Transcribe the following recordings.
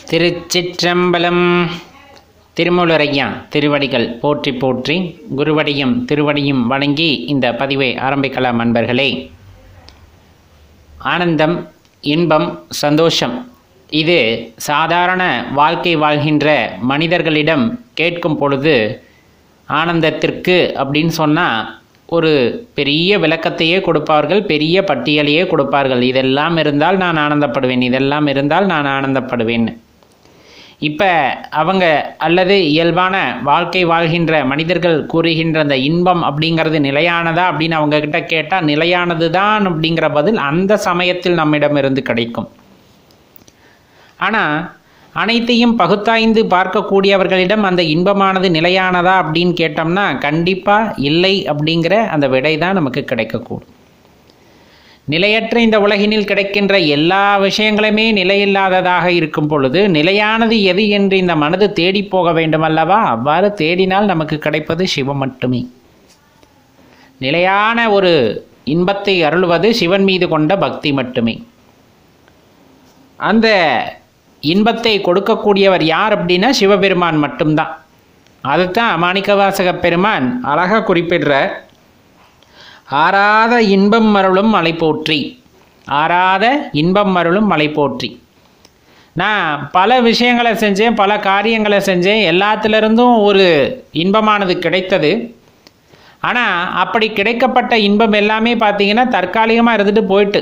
திருச்சிற்றம்பலம் திருமூலரையா திருவடிகள் போற்றி போற்றி குருவடியும் திருவடியும் வணங்கி இந்த பதிவை ஆரம்பிக்கலாம் அன்பர்களே ஆனந்தம் இன்பம் சந்தோஷம் இது சாதாரண வாழ்க்கை வாழ்கின்ற மனிதர்களிடம் கேட்கும் பொழுது ஆனந்தத்திற்கு அப்படின்னு சொன்னால் ஒரு பெரிய விளக்கத்தையே கொடுப்பார்கள் பெரிய பட்டியலையே கொடுப்பார்கள் இதெல்லாம் இருந்தால் நான் ஆனந்தப்படுவேன் இதெல்லாம் இருந்தால் நான் ஆனந்தப்படுவேன் இப்போ அவங்க அல்லது இயல்பான வாழ்க்கை வாழ்கின்ற மனிதர்கள் கூறுகின்ற அந்த இன்பம் அப்படிங்கிறது நிலையானதா அப்படின்னு அவங்க கிட்ட கேட்டால் நிலையானது தான் அப்படிங்கிற பதில் அந்த சமயத்தில் நம்மிடமிருந்து கிடைக்கும் ஆனால் அனைத்தையும் பகுத்தாய்ந்து பார்க்கக்கூடியவர்களிடம் அந்த இன்பமானது நிலையானதா அப்படின்னு கேட்டோம்னா கண்டிப்பாக இல்லை அப்படிங்கிற அந்த விடை தான் நமக்கு கிடைக்கக்கூடும் நிலையற்ற இந்த உலகினில் கிடைக்கின்ற எல்லா விஷயங்களுமே நிலையில்லாததாக இருக்கும் பொழுது நிலையானது எது என்று இந்த மனது தேடி போக வேண்டும் அல்லவா அவ்வாறு தேடினால் நமக்கு கிடைப்பது சிவம் மட்டுமே நிலையான ஒரு இன்பத்தை அருள்வது சிவன் மீது கொண்ட பக்தி மட்டுமே அந்த இன்பத்தை கொடுக்கக்கூடியவர் யார் அப்படின்னா சிவபெருமான் மட்டும்தான் அதுதான் மாணிக்கவாசக பெருமான் அழகாக குறிப்பிடுற ஆறாத இன்பம் மருளும் மலை போற்றி ஆறாத இன்பம் மருளும் மலை போற்றி நான் பல விஷயங்களை செஞ்சேன் பல காரியங்களை செஞ்சேன் எல்லாத்திலிருந்தும் ஒரு இன்பமானது கிடைத்தது ஆனால் அப்படி கிடைக்கப்பட்ட இன்பம் எல்லாமே பார்த்தீங்கன்னா தற்காலிகமாக இருந்துட்டு போயிட்டு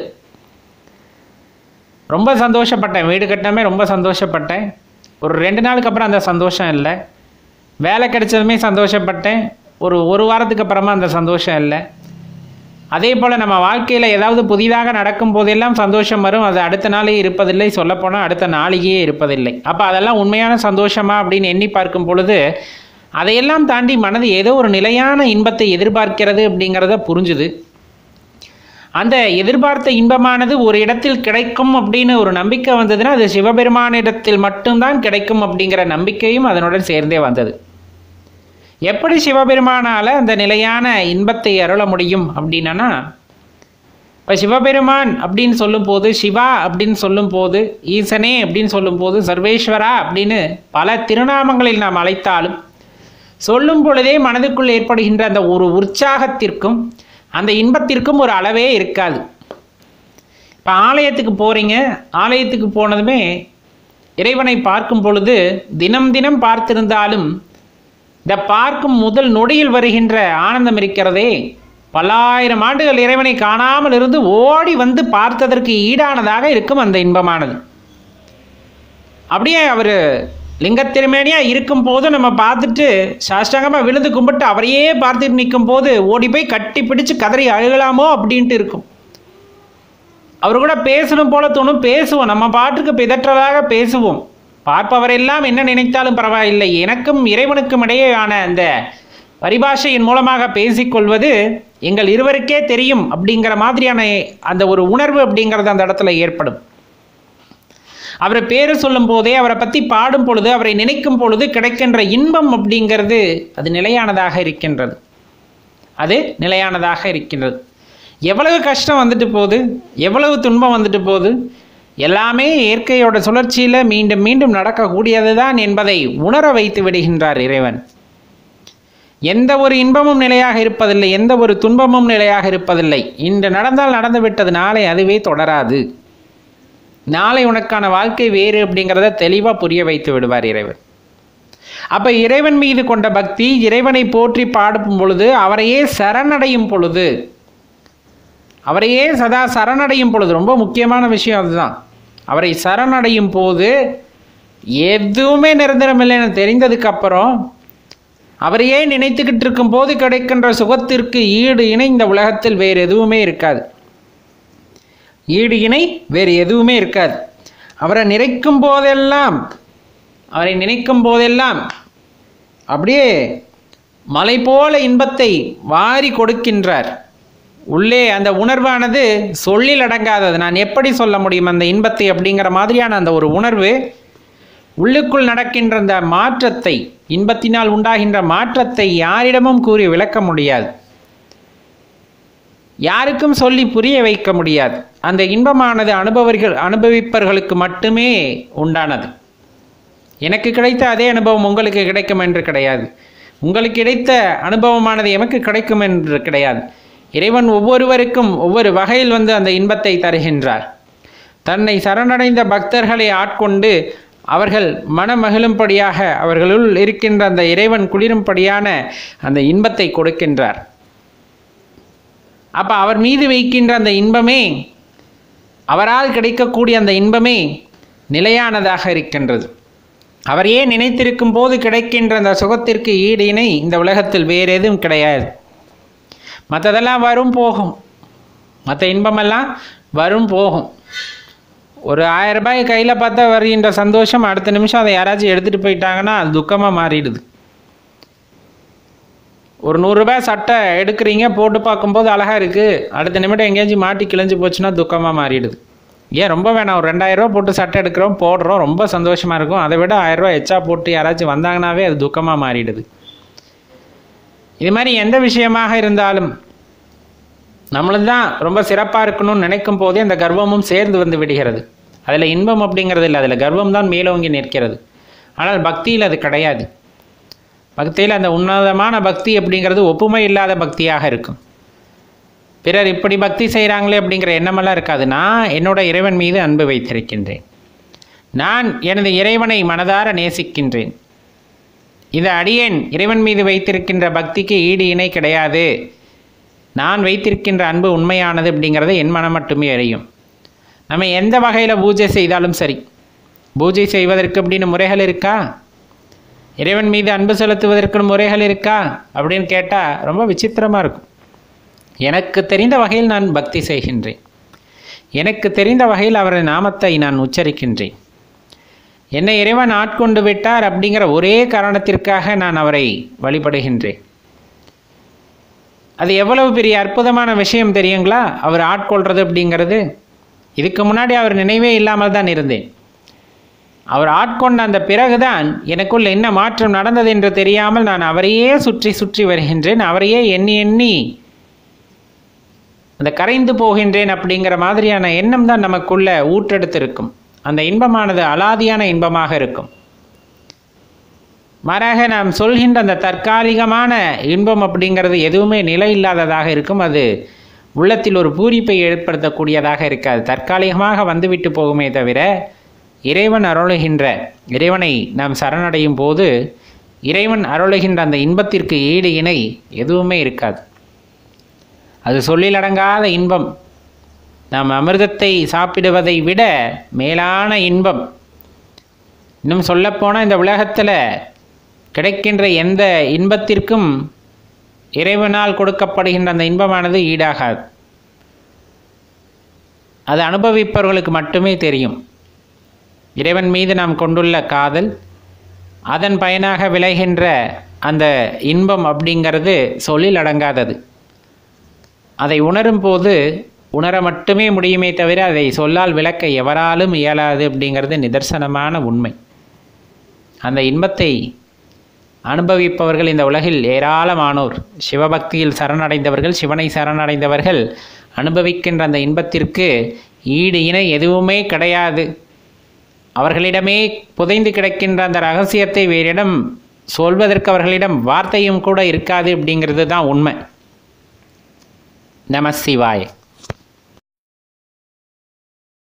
ரொம்ப சந்தோஷப்பட்டேன் வீடு கட்டினமே ரொம்ப சந்தோஷப்பட்டேன் ஒரு ரெண்டு நாளுக்கு அப்புறம் அந்த சந்தோஷம் இல்லை வேலை கிடைச்சதுமே சந்தோஷப்பட்டேன் ஒரு ஒரு வாரத்துக்கு அப்புறமா அந்த சந்தோஷம் இல்லை அதே போல் நம்ம வாழ்க்கையில் ஏதாவது புதிதாக நடக்கும் போதெல்லாம் சந்தோஷம் வரும் அது அடுத்த நாளே இருப்பதில்லை சொல்லப்போனால் அடுத்த நாளையே இருப்பதில்லை அப்போ அதெல்லாம் உண்மையான சந்தோஷமா அப்படின்னு எண்ணி பார்க்கும் பொழுது அதையெல்லாம் தாண்டி மனது ஏதோ ஒரு நிலையான இன்பத்தை எதிர்பார்க்கிறது அப்படிங்கிறத புரிஞ்சுது அந்த எதிர்பார்த்த இன்பமானது ஒரு இடத்தில் கிடைக்கும் அப்படின்னு ஒரு நம்பிக்கை வந்ததுன்னா அது சிவபெருமானிடத்தில் மட்டும்தான் கிடைக்கும் அப்படிங்கிற நம்பிக்கையும் அதனுடன் சேர்ந்தே வந்தது எப்படி சிவபெருமானால் அந்த நிலையான இன்பத்தை அருள முடியும் அப்படின்னா இப்போ சிவபெருமான் அப்படின்னு சொல்லும்போது சிவா அப்படின்னு சொல்லும்போது ஈசனே அப்படின்னு சொல்லும்போது சர்வேஸ்வரா அப்படின்னு பல திருநாமங்களில் நாம் அழைத்தாலும் சொல்லும் பொழுதே மனதுக்குள் ஏற்படுகின்ற அந்த ஒரு உற்சாகத்திற்கும் அந்த இன்பத்திற்கும் ஒரு அளவே இருக்காது இப்போ ஆலயத்துக்கு போகிறீங்க ஆலயத்துக்கு போனதுமே இறைவனை பார்க்கும் பொழுது தினம் தினம் பார்த்திருந்தாலும் இந்த பார்க்கும் முதல் நொடியில் வருகின்ற ஆனந்தம் இருக்கிறதே பல்லாயிரம் ஆண்டுகள் இறைவனை காணாமல் இருந்து ஓடி வந்து பார்த்ததற்கு ஈடானதாக இருக்கும் அந்த இன்பமானது அப்படியே அவர் லிங்கத்திருமேனியாக இருக்கும் போது நம்ம பார்த்துட்டு சாஷ்டாங்கமாக விழுந்து கும்பிட்டு அவரையே பார்த்துட்டு நிற்கும் போது ஓடி போய் கட்டி பிடிச்சு கதறி அழுகலாமோ அப்படின்ட்டு இருக்கும் அவர் கூட பேசணும் போல தோணும் பேசுவோம் நம்ம பாட்டுக்கு பிதற்றதாக பேசுவோம் பார்ப்பவரெல்லாம் என்ன நினைத்தாலும் பரவாயில்லை எனக்கும் இறைவனுக்கும் இடையேயான அந்த பரிபாஷையின் மூலமாக பேசிக்கொள்வது எங்கள் இருவருக்கே தெரியும் அப்படிங்கிற மாதிரியான அந்த ஒரு உணர்வு அப்படிங்கிறது அந்த இடத்துல ஏற்படும் அவரை பேர் சொல்லும் போதே அவரை பற்றி பாடும் பொழுது அவரை நினைக்கும் பொழுது கிடைக்கின்ற இன்பம் அப்படிங்கிறது அது நிலையானதாக இருக்கின்றது அது நிலையானதாக இருக்கின்றது எவ்வளவு கஷ்டம் வந்துட்டு போகுது எவ்வளவு துன்பம் வந்துட்டு போகுது எல்லாமே இயற்கையோட சுழற்சியில் மீண்டும் மீண்டும் நடக்கக்கூடியது தான் என்பதை உணர வைத்து விடுகின்றார் இறைவன் எந்த ஒரு இன்பமும் நிலையாக இருப்பதில்லை எந்த ஒரு துன்பமும் நிலையாக இருப்பதில்லை இன்று நடந்தால் நடந்து விட்டது நாளை அதுவே தொடராது நாளை உனக்கான வாழ்க்கை வேறு அப்படிங்கிறத தெளிவாக புரிய வைத்து விடுவார் இறைவன் அப்போ இறைவன் மீது கொண்ட பக்தி இறைவனை போற்றி பாடும் பொழுது அவரையே சரணடையும் பொழுது அவரையே சதா சரணடையும் பொழுது ரொம்ப முக்கியமான விஷயம் அதுதான் அவரை சரணடையும் போது எதுவுமே நிரந்தரம் இல்லைன்னு தெரிந்ததுக்கு அப்புறம் அவரையே நினைத்துக்கிட்டு இருக்கும் போது கிடைக்கின்ற சுகத்திற்கு ஈடு இணை இந்த உலகத்தில் வேறு எதுவுமே இருக்காது ஈடு இணை வேறு எதுவுமே இருக்காது அவரை நினைக்கும் போதெல்லாம் அவரை நினைக்கும் போதெல்லாம் அப்படியே மலை போல இன்பத்தை வாரி கொடுக்கின்றார் உள்ளே அந்த உணர்வானது சொல்லில் அடங்காதது நான் எப்படி சொல்ல முடியும் அந்த இன்பத்தை அப்படிங்கிற மாதிரியான அந்த ஒரு உணர்வு உள்ளுக்குள் நடக்கின்ற அந்த மாற்றத்தை இன்பத்தினால் உண்டாகின்ற மாற்றத்தை யாரிடமும் கூறி விளக்க முடியாது யாருக்கும் சொல்லி புரிய வைக்க முடியாது அந்த இன்பமானது அனுபவர்கள் அனுபவிப்பவர்களுக்கு மட்டுமே உண்டானது எனக்கு கிடைத்த அதே அனுபவம் உங்களுக்கு கிடைக்கும் என்று கிடையாது உங்களுக்கு கிடைத்த அனுபவமானது எமக்கு கிடைக்கும் என்று கிடையாது இறைவன் ஒவ்வொருவருக்கும் ஒவ்வொரு வகையில் வந்து அந்த இன்பத்தை தருகின்றார் தன்னை சரணடைந்த பக்தர்களை ஆட்கொண்டு அவர்கள் மனமகிழும்படியாக அவர்களுள் இருக்கின்ற அந்த இறைவன் குளிரும்படியான அந்த இன்பத்தை கொடுக்கின்றார் அப்போ அவர் மீது வைக்கின்ற அந்த இன்பமே அவரால் கிடைக்கக்கூடிய அந்த இன்பமே நிலையானதாக இருக்கின்றது அவர் ஏன் நினைத்திருக்கும் போது கிடைக்கின்ற அந்த சுகத்திற்கு ஈடு இணை இந்த உலகத்தில் வேறு எதுவும் கிடையாது மற்றதெல்லாம் வரும் போகும் மற்ற இன்பமெல்லாம் வரும் போகும் ஒரு ஆயிரம் ரூபாய் கையில் பார்த்தா வருகின்ற சந்தோஷம் அடுத்த நிமிஷம் அதை யாராச்சும் எடுத்துகிட்டு போயிட்டாங்கன்னா அது துக்கமாக மாறிடுது ஒரு நூறுரூபா சட்டை எடுக்கிறீங்க போட்டு பார்க்கும்போது அழகாக இருக்குது அடுத்த நிமிடம் எங்கேயாச்சும் மாட்டி கிழிஞ்சு போச்சுன்னா துக்கமாக மாறிடுது ஏன் ரொம்ப வேணாம் ஒரு ரெண்டாயிரரூவா போட்டு சட்டை எடுக்கிறோம் போடுறோம் ரொம்ப சந்தோஷமாக இருக்கும் அதை விட ஆயிரரூவா எச்சா போட்டு யாராச்சும் வந்தாங்கனாவே அது துக்கமாக மாறிடுது இது மாதிரி எந்த விஷயமாக இருந்தாலும் நம்மளும் தான் ரொம்ப சிறப்பாக இருக்கணும்னு நினைக்கும் போதே அந்த கர்வமும் சேர்ந்து வந்து விடுகிறது அதில் இன்பம் அப்படிங்கிறது இல்லை அதில் கர்வம் தான் மேலோங்கி நிற்கிறது ஆனால் பக்தியில் அது கிடையாது பக்தியில் அந்த உன்னதமான பக்தி அப்படிங்கிறது ஒப்புமை இல்லாத பக்தியாக இருக்கும் பிறர் இப்படி பக்தி செய்கிறாங்களே அப்படிங்கிற எண்ணமெல்லாம் இருக்காது நான் என்னோட இறைவன் மீது அன்பு வைத்திருக்கின்றேன் நான் எனது இறைவனை மனதார நேசிக்கின்றேன் இந்த அடியேன் இறைவன் மீது வைத்திருக்கின்ற பக்திக்கு ஈடு இணை கிடையாது நான் வைத்திருக்கின்ற அன்பு உண்மையானது அப்படிங்கிறத என் மனம் மட்டுமே அறியும் நம்ம எந்த வகையில் பூஜை செய்தாலும் சரி பூஜை செய்வதற்கு அப்படின்னு முறைகள் இருக்கா இறைவன் மீது அன்பு செலுத்துவதற்கு முறைகள் இருக்கா அப்படின்னு கேட்டால் ரொம்ப விசித்திரமாக இருக்கும் எனக்கு தெரிந்த வகையில் நான் பக்தி செய்கின்றேன் எனக்கு தெரிந்த வகையில் அவரது நாமத்தை நான் உச்சரிக்கின்றேன் என்னை இறைவன் ஆட்கொண்டு விட்டார் அப்படிங்கிற ஒரே காரணத்திற்காக நான் அவரை வழிபடுகின்றேன் அது எவ்வளவு பெரிய அற்புதமான விஷயம் தெரியுங்களா அவர் ஆட்கொள்றது அப்படிங்கிறது இதுக்கு முன்னாடி அவர் நினைவே இல்லாமல் தான் இருந்தேன் அவர் ஆட்கொண்ட அந்த பிறகுதான் எனக்குள் என்ன மாற்றம் நடந்தது என்று தெரியாமல் நான் அவரையே சுற்றி சுற்றி வருகின்றேன் அவரையே எண்ணி எண்ணி அந்த கரைந்து போகின்றேன் அப்படிங்கிற மாதிரியான எண்ணம் தான் நமக்குள்ள ஊற்றெடுத்திருக்கும் அந்த இன்பமானது அலாதியான இன்பமாக இருக்கும் மாறாக நாம் சொல்கின்ற அந்த தற்காலிகமான இன்பம் அப்படிங்கிறது எதுவுமே நிலை இல்லாததாக இருக்கும் அது உள்ளத்தில் ஒரு பூரிப்பை ஏற்படுத்தக்கூடியதாக இருக்காது தற்காலிகமாக வந்துவிட்டு போகுமே தவிர இறைவன் அருளுகின்ற இறைவனை நாம் சரணடையும் போது இறைவன் அருளுகின்ற அந்த இன்பத்திற்கு ஈடு இணை எதுவுமே இருக்காது அது சொல்லிலடங்காத இன்பம் நாம் அமிர்தத்தை சாப்பிடுவதை விட மேலான இன்பம் இன்னும் சொல்லப்போனால் இந்த உலகத்தில் கிடைக்கின்ற எந்த இன்பத்திற்கும் இறைவனால் கொடுக்கப்படுகின்ற அந்த இன்பமானது ஈடாகாது அது அனுபவிப்பவர்களுக்கு மட்டுமே தெரியும் இறைவன் மீது நாம் கொண்டுள்ள காதல் அதன் பயனாக விளைகின்ற அந்த இன்பம் அப்படிங்கிறது சொல்லில் அடங்காதது அதை உணரும் போது உணர மட்டுமே முடியுமே தவிர அதை சொல்லால் விளக்க எவராலும் இயலாது அப்படிங்கிறது நிதர்சனமான உண்மை அந்த இன்பத்தை அனுபவிப்பவர்கள் இந்த உலகில் ஏராளமானோர் சிவபக்தியில் சரணடைந்தவர்கள் சிவனை சரணடைந்தவர்கள் அனுபவிக்கின்ற அந்த இன்பத்திற்கு ஈடு இணை எதுவுமே கிடையாது அவர்களிடமே புதைந்து கிடக்கின்ற அந்த ரகசியத்தை வேறிடம் சொல்வதற்கு அவர்களிடம் வார்த்தையும் கூட இருக்காது அப்படிங்கிறது தான் உண்மை நம சிவாய